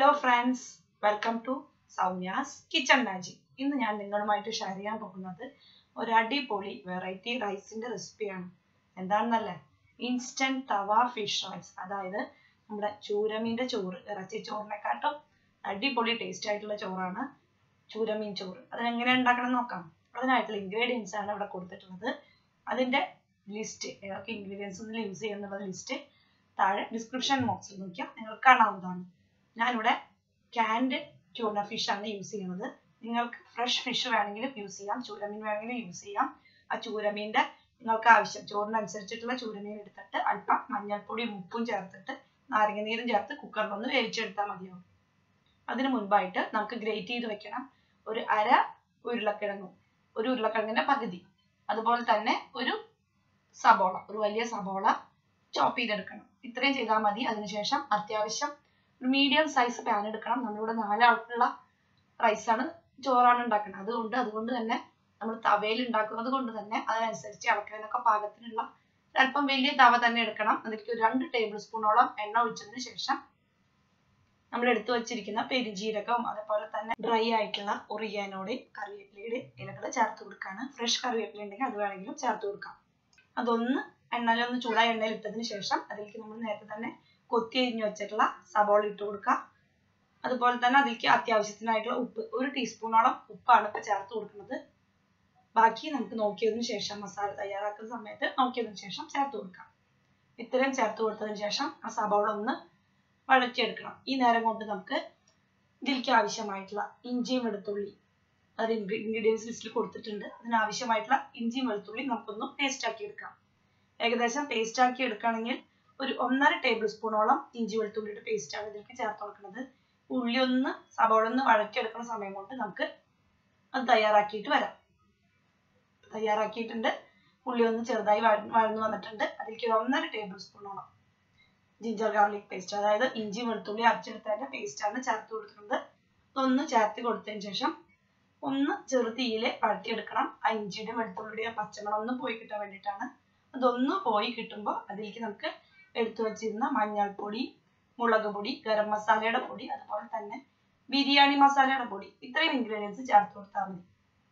hello friends welcome to Soumya's kitchen magic ഇന്ന് ഞാൻ നിങ്ങളുമായിട്ട് ഷെയർ ചെയ്യാൻ പോകുന്നത് ഒരു അടിപൊളി വെറൈറ്റി റൈസിന്റെ റെസിപ്പിയാണ് എന്താണെന്നല്ലേ ഇൻസ്റ്റന്റ് തവ ഫിഷ് റൈസ് അതായത് നമ്മുടെ ചൂരമീൻ്റെ ചോറ് ഇറച്ചി ചോറിനെക്കാട്ടും അടിപൊളി ടേസ്റ്റ് ആയിട്ടുള്ള ചോറാണ് ചൂരമീൻ ചോറ് അതെങ്ങനെ ഉണ്ടാക്കണം നോക്കാം അതിനായിട്ടുള്ള ഇൻഗ്രീഡിയൻസ് ആണ് ഇവിടെ കൊടുത്തിട്ടുള്ളത് അതിന്റെ ലിസ്റ്റ് ഏതൊക്കെ ഇൻഗ്രീഡിയൻസ് ഒന്നും യൂസ് ചെയ്യുന്നുള്ള ലിസ്റ്റ് താഴെ ഡിസ്ക്രിപ്ഷൻ ബോക്സിൽ നോക്കിയാൽ നിങ്ങൾക്ക് കാണാവുന്നതാണ് ഞാനിവിടെ ക്യാൻഡ് ട്യൂണ ഫിഷ് ആണ് യൂസ് ചെയ്യുന്നത് നിങ്ങൾക്ക് ഫ്രഷ് ഫിഷ് വേണമെങ്കിലും യൂസ് ചെയ്യാം ചൂരമീൻ വേണമെങ്കിലും യൂസ് ചെയ്യാം ആ ചൂരമീൻ്റെ നിങ്ങൾക്ക് ആവശ്യം ചോറിനനുസരിച്ചിട്ടുള്ള ചൂരമീൻ എടുത്തിട്ട് അല്പം മഞ്ഞൾപ്പൊടിയും ഉപ്പും ചേർത്തിട്ട് നാരങ്ങനീരും ചേർത്ത് കുക്കറിലൊന്ന് വേവിച്ചെടുത്താൽ മതിയാവും അതിന് മുൻപായിട്ട് നമുക്ക് ഗ്രേറ്റ് ചെയ്ത് വെക്കണം ഒരു അര ഉരുളക്കിഴങ്ങും ഒരു ഉരുളക്കിഴങ്ങിന്റെ പകുതി അതുപോലെ തന്നെ ഒരു സബോള ഒരു വലിയ സബോള ചോപ്പ് ചെയ്തെടുക്കണം ഇത്രയും ചെയ്താൽ മതി അതിനുശേഷം അത്യാവശ്യം ഒരു മീഡിയം സൈസ് പാൻ എടുക്കണം നമ്മളിവിടെ നാലാൾക്കുള്ള റൈസാണ് ചോറാണ് ഉണ്ടാക്കുന്നത് അതുകൊണ്ട് അതുകൊണ്ട് തന്നെ നമ്മൾ തവയിൽ ഉണ്ടാക്കുന്നത് കൊണ്ട് തന്നെ അതിനനുസരിച്ച് ഇളക്കാനൊക്കെ പാകത്തിനുള്ള അല്പം വലിയ തവ തന്നെ എടുക്കണം അതിലേക്ക് ഒരു രണ്ട് ടേബിൾ സ്പൂണോളം എണ്ണ ഒഴിച്ചതിന് ശേഷം നമ്മൾ എടുത്തു വച്ചിരിക്കുന്ന പെരിജീരകവും അതേപോലെ തന്നെ ഡ്രൈ ആയിട്ടുള്ള ഒറിയാനോടെ കറിവേപ്പിലയുടെ ഇലകൾ ചേർത്ത് കൊടുക്കാണ് ഫ്രഷ് കറിവേപ്പില ഉണ്ടെങ്കിൽ അത് വേണമെങ്കിലും ചേർത്ത് കൊടുക്കാം അതൊന്ന് എണ്ണയിലൊന്ന് ചൂടായ എണ്ണയിൽ ഇട്ടതിന് ശേഷം അതിലേക്ക് നമ്മൾ നേരത്തെ തന്നെ കൊത്തി അരിഞ്ഞു വെച്ചിട്ടുള്ള സബോള ഇട്ട് കൊടുക്കുക അതുപോലെ തന്നെ അതിലേക്ക് അത്യാവശ്യത്തിനായിട്ടുള്ള ഉപ്പ് ഒരു ടീസ്പൂണോളം ഉപ്പാണ് ഇപ്പൊ ചേർത്ത് കൊടുക്കുന്നത് ബാക്കി നമുക്ക് നോക്കിയതിന് ശേഷം മസാല തയ്യാറാക്കുന്ന സമയത്ത് നോക്കിയതിന് ശേഷം ചേർത്ത് കൊടുക്കാം ഇത്രയും ചേർത്ത് കൊടുത്തതിന് ശേഷം ആ സബോള ഒന്ന് വഴറ്റിയെടുക്കണം ഈ നേരം കൊണ്ട് നമുക്ക് ഇതിലേക്ക് ആവശ്യമായിട്ടുള്ള ഇഞ്ചിയും വെളുത്തുള്ളി അത് ഇൻഗ്രീഡിയൻസ് ലിസ്റ്റിൽ കൊടുത്തിട്ടുണ്ട് അതിനാവശ്യമായിട്ടുള്ള ഇഞ്ചിയും വെളുത്തുള്ളി നമുക്കൊന്ന് പേസ്റ്റ് ആക്കി എടുക്കാം ഏകദേശം പേസ്റ്റ് ആക്കി എടുക്കുകയാണെങ്കിൽ ഒരു ഒന്നര ടേബിൾ സ്പൂണോളം ഇഞ്ചി വെളുത്തുള്ളിയുടെ പേസ്റ്റ് ആണ് ഇതിലേക്ക് ചേർത്ത് കൊടുക്കുന്നത് ഉള്ളി ഒന്ന് സബോള ഒന്ന് വഴറ്റിയെടുക്കുന്ന സമയം കൊണ്ട് നമുക്ക് അത് തയ്യാറാക്കിയിട്ട് വരാം തയ്യാറാക്കിയിട്ടുണ്ട് ഉള്ളി ഒന്ന് ചെറുതായി വഴന്നു വന്നിട്ടുണ്ട് അതിലേക്ക് ഒരു ഒന്നര ടേബിൾ സ്പൂണോളം ജിഞ്ചർ ഗാർലിക് പേസ്റ്റ് അതായത് ഇഞ്ചി വെളുത്തുള്ളി അരച്ചെടുത്തതിന്റെ പേസ്റ്റ് ആണ് ചേർത്ത് കൊടുക്കുന്നത് ഒന്ന് ചേർത്ത് കൊടുത്തതിന് ശേഷം ഒന്ന് ചെറു തീയിൽ വഴറ്റിയെടുക്കണം ആ ഇഞ്ചിയുടെ വെളുത്തുള്ളിയുടെ പച്ചമണം ഒന്ന് പോയി കിട്ടാൻ വേണ്ടിയിട്ടാണ് അതൊന്ന് പോയി കിട്ടുമ്പോൾ അതിലേക്ക് നമുക്ക് എടുത്തു വച്ചിരുന്ന മഞ്ഞൾപ്പൊടി മുളക് പൊടി ഗരം മസാലയുടെ പൊടി അതുപോലെ തന്നെ ബിരിയാണി മസാലയുടെ പൊടി ഇത്രയും ഇൻഗ്രീഡിയൻസ് ചേർത്ത് കൊടുത്താൽ മതി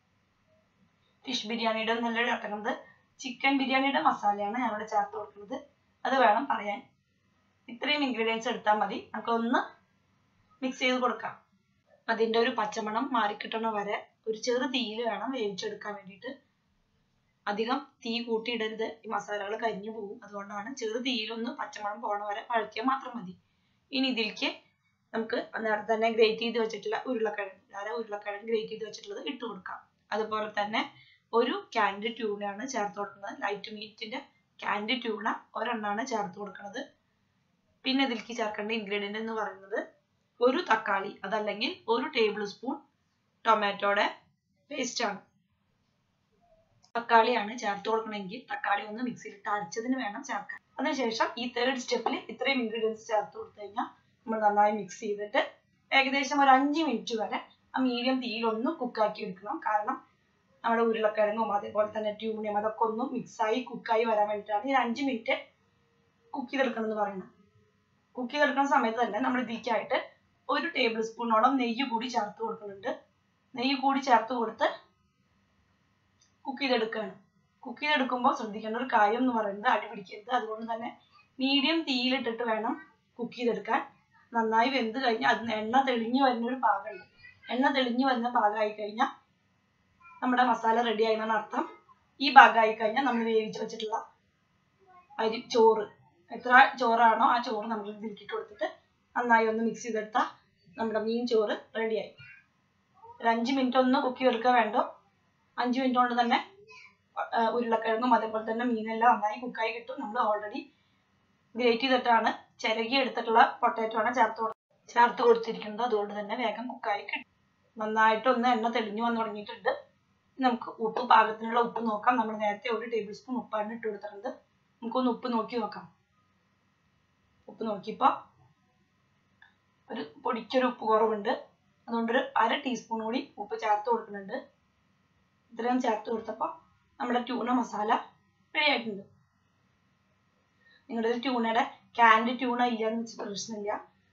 ഫിഷ് ബിരിയാണിയുടെ നല്ല ചേർക്കുന്നത് ചിക്കൻ ബിരിയാണിയുടെ മസാലയാണ് ഞാനിവിടെ ചേർത്ത് കൊടുക്കുന്നത് അത് വേണം പറയാൻ ഇത്രയും ഇൻഗ്രീഡിയൻസ് എടുത്താൽ മതി നമുക്ക് ഒന്ന് മിക്സ് ചെയ്ത് കൊടുക്കാം അതിന്റെ ഒരു പച്ചമണം മാറിക്കിട്ടണ വരെ ഒരു ചെറു തീയിൽ വേണം വേവിച്ചെടുക്കാൻ വേണ്ടിയിട്ട് അധികം തീ കൂട്ടിയിടരുത് ഈ മസാലകൾ കരിഞ്ഞു പോകും അതുകൊണ്ടാണ് ചെറു തീയിലൊന്ന് പച്ചമണം പോണ വരെ വഴറ്റിയാൽ മാത്രം മതി ഇനി ഇതിലേക്ക് നമുക്ക് നേരത്തെ തന്നെ ഗ്രേറ്റ് ചെയ്ത് വെച്ചിട്ടുള്ള ഉരുളക്കിഴങ്ങ് അര ഉരുളക്കിഴങ്ങ് ഗ്രേറ്റ് ചെയ്ത് വെച്ചിട്ടുള്ളത് ഇട്ട് കൊടുക്കാം അതുപോലെ തന്നെ ഒരു ക്യാൻഡ് ട്യൂണയാണ് ചേർത്ത് കൊടുക്കുന്നത് ലൈറ്റ് മീറ്റിന്റെ ക്യാൻഡ് ട്യൂണ ഒരെണ്ണമാണ് ചേർത്ത് കൊടുക്കുന്നത് പിന്നെ ഇതിലേക്ക് ചേർക്കേണ്ട ഇൻഗ്രീഡിയന്റ് എന്ന് പറയുന്നത് ഒരു തക്കാളി അതല്ലെങ്കിൽ ഒരു ടേബിൾ സ്പൂൺ ടൊമാറ്റോയുടെ പേസ്റ്റ് ആണ് തക്കാളിയാണ് ചേർത്ത് കൊടുക്കണമെങ്കിൽ തക്കാളി ഒന്ന് മിക്സിയിലിട്ട് അരച്ചതിന് വേണം ചേർക്കാൻ അതിനുശേഷം ഈ തേർഡ് സ്റ്റെപ്പിൽ ഇത്രയും ഇൻഗ്രീഡിയൻസ് ചേർത്ത് കൊടുത്തു കഴിഞ്ഞാൽ നമ്മൾ നന്നായി മിക്സ് ചെയ്തിട്ട് ഏകദേശം ഒരു അഞ്ച് മിനിറ്റ് വരെ ആ മീഡിയം തീയിൽ ഒന്ന് കുക്കാക്കി എടുക്കണം കാരണം നമ്മുടെ ഉരുളക്കിഴങ്ങും അതേപോലെ തന്നെ ട്യൂണിയും അതൊക്കെ ഒന്ന് മിക്സായി കുക്കായി വരാൻ വേണ്ടിയിട്ടാണ് ഈ അഞ്ച് മിനിറ്റ് കുക്ക് ചെയ്തെടുക്കണം എന്ന് പറയുന്നത് കുക്ക് ചെയ്തെടുക്കുന്ന സമയത്ത് തന്നെ നമ്മൾ ഇതിലേക്കായിട്ട് ഒരു ടേബിൾ സ്പൂണോളം നെയ്യ് കൂടി ചേർത്ത് കൊടുക്കുന്നുണ്ട് നെയ്യ് കൂടി ചേർത്ത് കൊടുത്ത് കുക്ക് ചെയ്തെടുക്കുകയാണ് കുക്ക് ചെയ്തെടുക്കുമ്പോൾ ശ്രദ്ധിക്കേണ്ട ഒരു കാര്യം എന്ന് പറയുന്നത് അടി പിടിക്കരുത് അതുകൊണ്ട് തന്നെ മീഡിയം തീയിലിട്ടിട്ട് വേണം കുക്ക് ചെയ്തെടുക്കാൻ നന്നായി വെന്ത് കഴിഞ്ഞാൽ അതിന് എണ്ണ തെളിഞ്ഞു വരുന്ന ഒരു പാകമുണ്ട് എണ്ണ തെളിഞ്ഞു വരുന്ന പാകമായി കഴിഞ്ഞാൽ നമ്മുടെ മസാല റെഡി ആയി എന്നാണ് അർത്ഥം ഈ ഭാഗമായി കഴിഞ്ഞാൽ നമ്മൾ വേവിച്ച് വെച്ചിട്ടുള്ള അരി ചോറ് എത്ര ചോറാണോ ആ ചോറ് നമ്മൾ ഇതിലിട്ട് കൊടുത്തിട്ട് നന്നായി ഒന്ന് മിക്സ് ചെയ്തെടുത്താൽ നമ്മുടെ മീൻ ചോറ് റെഡിയായി ഒരു അഞ്ച് മിനിറ്റ് ഒന്ന് കുക്ക് ചെയ്തെടുക്കുക വേണ്ടോ അഞ്ച് മിനിറ്റ് കൊണ്ട് തന്നെ ഉരുളക്കിഴങ്ങും അതേപോലെ തന്നെ മീനെല്ലാം നന്നായി കുക്കായി കിട്ടും നമ്മൾ ഓൾറെഡി ഗ്രേറ്റ് ചെയ്തിട്ടാണ് ചിരകി എടുത്തിട്ടുള്ള പൊട്ടാറ്റോ ആണ് ചേർത്ത് ചേർത്ത് കൊടുത്തിരിക്കുന്നത് അതുകൊണ്ട് തന്നെ വേഗം കുക്കായി കിട്ടും നന്നായിട്ട് ഒന്ന് എണ്ണ തെളിഞ്ഞു വന്നു തുടങ്ങിയിട്ടുണ്ട് നമുക്ക് ഉപ്പ് പാകത്തിനുള്ള ഉപ്പ് നോക്കാം നമ്മൾ നേരത്തെ ഒരു ടേബിൾ സ്പൂൺ ഉപ്പാണ് ഇട്ട് കൊടുത്തിട്ടുണ്ട് നമുക്കൊന്ന് ഉപ്പ് നോക്കി നോക്കാം ഉപ്പ് നോക്കിയപ്പോൾ ഒരു പൊടിക്കൊരു ഉപ്പ് കുറവുണ്ട് അതുകൊണ്ട് ഒരു അര ടീസ്പൂൺ കൂടി ഉപ്പ് ചേർത്ത് കൊടുക്കുന്നുണ്ട് ഇത്രയും ചേർത്ത് കൊടുത്തപ്പോൾ നമ്മുടെ ട്യൂണ മസാല റെഡി ആയിട്ടുണ്ട് നിങ്ങളുടെ ട്യൂണയുടെ ക്യാൻഡ് ട്യൂണ ഇല്ല എന്ന് വെച്ചിട്ട് പ്രശ്നമില്ല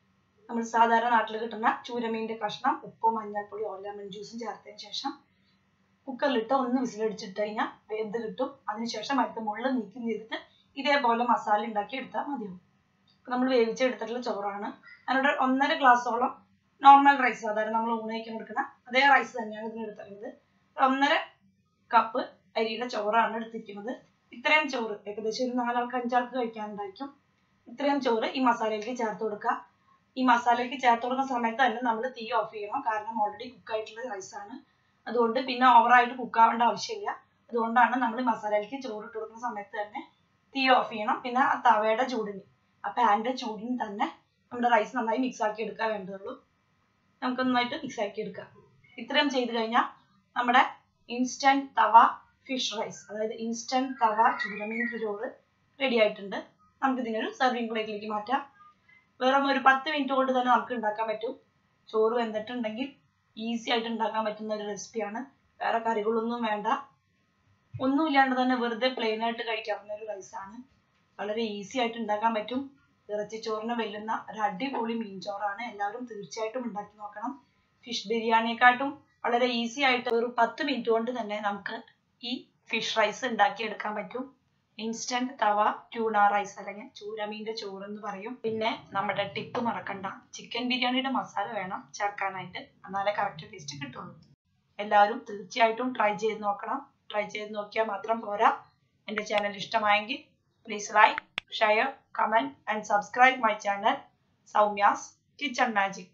നമ്മൾ സാധാരണ നാട്ടിൽ കിട്ടുന്ന ചൂരമീൻ്റെ കഷ്ണം ഉപ്പും മഞ്ഞൾപ്പൊടി ലെമൺ ജ്യൂസും ചേർത്തതിന് ശേഷം കുക്കറിലിട്ട് ഒന്ന് വിസിലടിച്ചിട്ട് കഴിഞ്ഞാൽ വെന്ത് കിട്ടും അതിനുശേഷം അടുത്ത മുള്ള നീക്കം ചെയ്തിട്ട് ഇതേപോലെ മസാല ഉണ്ടാക്കി എടുത്താൽ മതിയാവും ഇപ്പം നമ്മൾ വേവിച്ചെടുത്തിട്ടുള്ള ചോറാണ് അതിനോട് ഒന്നര ഗ്ലാസ്സോളം നോർമൽ റൈസ് സാധാരണ നമ്മൾ ഊണയിക്കാൻ എടുക്കുന്ന അതേ റൈസ് തന്നെയാണ് ഇതിന് എടുത്തിട്ടുള്ളത് ഒന്നര കപ്പ് അരിയുടെ ചോറാണ് എടുത്തിരിക്കുന്നത് ഇത്രയും ചോറ് ഏകദേശം ഒരു നാലാൾക്ക് അഞ്ചാൾക്ക് കഴിക്കാനുണ്ടായിരിക്കും ഇത്രയും ചോറ് ഈ മസാലയിലേക്ക് ചേർത്ത് കൊടുക്കുക ഈ മസാലയിലേക്ക് ചേർത്ത് കൊടുക്കുന്ന സമയത്ത് തന്നെ നമ്മൾ തീ ഓഫ് ചെയ്യണം കാരണം ഓൾറെഡി കുക്ക് ആയിട്ടുള്ള റൈസ് ആണ് അതുകൊണ്ട് പിന്നെ ഓവറായിട്ട് കുക്ക് ആവേണ്ട ആവശ്യമില്ല അതുകൊണ്ടാണ് നമ്മൾ മസാലയിലേക്ക് ചോറ് ഇട്ട് കൊടുക്കുന്ന സമയത്ത് തന്നെ തീ ഓഫ് ചെയ്യണം പിന്നെ ആ തവയുടെ ചൂടിന് ആ പാനിന്റെ ചൂടിന് തന്നെ നമ്മുടെ റൈസ് നന്നായി മിക്സ് ആക്കി എടുക്കാൻ വേണ്ടതുള്ളൂ നമുക്ക് നന്നായിട്ട് മിക്സ് ആക്കി എടുക്കാം ഇത്രയും ചെയ്ത് കഴിഞ്ഞാൽ നമ്മുടെ ഇൻസ്റ്റന്റ് തവ ഫിഷ് റൈസ് അതായത് ഇൻസ്റ്റന്റ് തവ ചൂരമീൻ ചോറ് റെഡി ആയിട്ടുണ്ട് നമുക്ക് ഇതിനൊരു സെർവിങ് പ്ലേറ്റിലേക്ക് മാറ്റാം വെറും ഒരു പത്ത് മിനിറ്റ് കൊണ്ട് തന്നെ നമുക്ക് ഉണ്ടാക്കാൻ പറ്റും ചോറ് വെന്തിട്ടുണ്ടെങ്കിൽ ഈസി ആയിട്ട് ഉണ്ടാക്കാൻ പറ്റുന്ന ഒരു റെസിപ്പിയാണ് വേറെ കറികളൊന്നും വേണ്ട ഒന്നുമില്ലാണ്ട് തന്നെ വെറുതെ പ്ലെയിൻ ആയിട്ട് കഴിക്കാവുന്ന ഒരു റൈസാണ് വളരെ ഈസി ആയിട്ട് ഉണ്ടാക്കാൻ പറ്റും ഇറച്ചിച്ചോറിനെ വെല്ലുന്ന ഒരു അടിപൊളി മീൻചോറാണ് എല്ലാവരും തീർച്ചയായിട്ടും ഉണ്ടാക്കി നോക്കണം ഫിഷ് ബിരിയാണിയെക്കാട്ടും വളരെ ഈസി ആയിട്ട് ഒരു പത്ത് മിനിറ്റ് കൊണ്ട് തന്നെ നമുക്ക് ഈ ഫിഷ് റൈസ് ഉണ്ടാക്കി എടുക്കാൻ പറ്റും ഇൻസ്റ്റന്റ് തവ ട്യൂണ റൈസ് അല്ലെങ്കിൽ ചൂരമീൻ്റെ ചോറ് എന്ന് പറയും പിന്നെ നമ്മുടെ ടിപ്പ് മറക്കണ്ട ചിക്കൻ ബിരിയാണിയുടെ മസാല വേണം ചേർക്കാനായിട്ട് എന്നാലേ കറക്റ്റ് ടേസ്റ്റ് കിട്ടുള്ളൂ എല്ലാവരും തീർച്ചയായിട്ടും ട്രൈ ചെയ്ത് നോക്കണം ട്രൈ ചെയ്ത് നോക്കിയാൽ മാത്രം പോരാ എൻ്റെ ചാനൽ ഇഷ്ടമായെങ്കിൽ please like share comment and subscribe my channel Soumya's kitchen magic